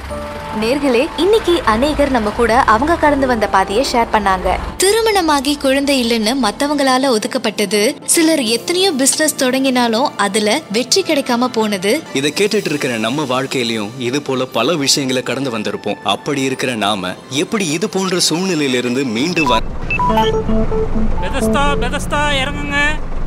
நேர்களே இன்னைக்கு அநேகர் நம்ம கூட அவங்க கடந்து வந்த பாதையை ஷேர் பண்ணாங்க திருமணமாகி குழந்தை இல்லைன்னு மத்தவங்களால ஒதுக்கப்பட்டது சிலர் எத்தனையோ பிசினஸ் தொடங்கினாலும் அதுல வெற்றி கிடைக்காம போனது இதை கேட்டுட்டு இருக்கிற நம்ம வாழ்க்கையிலயும் இது போல பல விஷயங்களை கடந்து வந்திருப்போம் அப்படி இருக்கிற நாம எப்படி இது போன்ற சூழ்நிலையிலிருந்து மீண்டு வர பெதஸ்தா பெதஸ்தா இறங்குங்க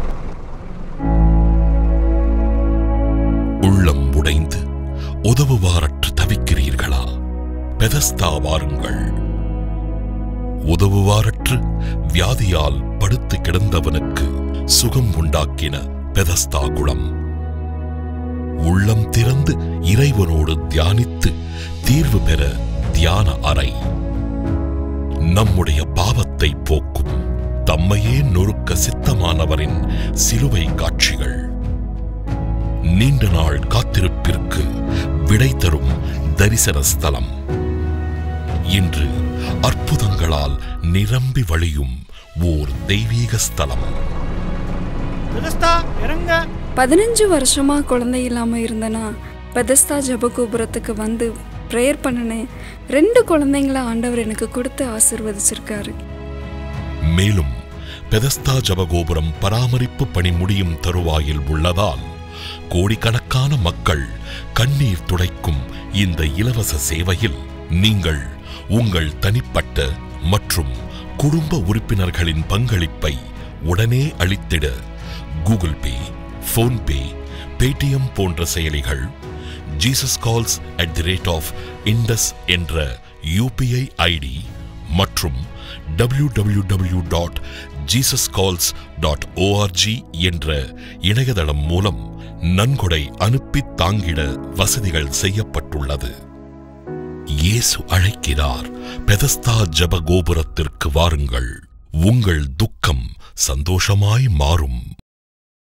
உள்ளம் உடைந்து உதவுவாரற்று தவிக்கிறீர்களா பெதஸ்தா வாருங்கள் உதவுவாரற்று வியாதியால் படுத்து கிடந்தவனுக்கு சுகம் உண்டாக்கின பெதஸ்தா குளம் உள்ளம் திறந்து இறைவனோடு தியானித்து தீர்வு பெற தியான அறை நம்முடைய பாவத்தை போக்கும் தம்மையே நொறுக்க சித்தமானவரின் சிலுவை காட்சிகள் நீண்ட நாள் காத்திருப்பிற்கு விடை தரும் தரிசன ஸ்தலம் இன்று அற்புதங்களால் நிரம்பி வழியும் ஓர் தெய்வீக ஸ்தலம் பெதஸ்தா இறங்க பதினஞ்சு வருஷமா குழந்தை இல்லாம இருந்தனா பெதஸ்தா ஜபகோபுரத்துக்கு வந்து ப்ரேயர் பண்ணினேன் ரெண்டு குழந்தைங்கள ஆண்டவர் எனக்கு கொடுத்து ஆசிர்வதிச்சிருக்காரு மேலும் பெதஸ்தா ஜபகோபுரம் பராமரிப்பு பணி முடியும் தருவாயில் உள்ளதால் கோடிக்கணக்கான மக்கள் கண்ணீர் துடைக்கும் இந்த இலவச சேவையில் நீங்கள் உங்கள் தனிப்பட்ட மற்றும் குடும்ப உறுப்பினர்களின் பங்களிப்பை உடனே அளித்திட கூகுள் பே போன்பே பேடிஎம் போன்ற செயலிகள் Jesus Calls at the rate of Indus என்ற யூபிஐ ஐடி மற்றும் www.jesuscalls.org dot Jesus Calls dot ORG என்ற இணையதளம் மூலம் நன்கொடை அனுப்பி தாங்கிட வசதிகள் செய்யப்பட்டுள்ளது இயேசு அழைக்கிறார் பெதஸ்தா ஜப கோபுரத்திற்கு வாருங்கள் உங்கள் துக்கம் சந்தோஷமாய் மாறும்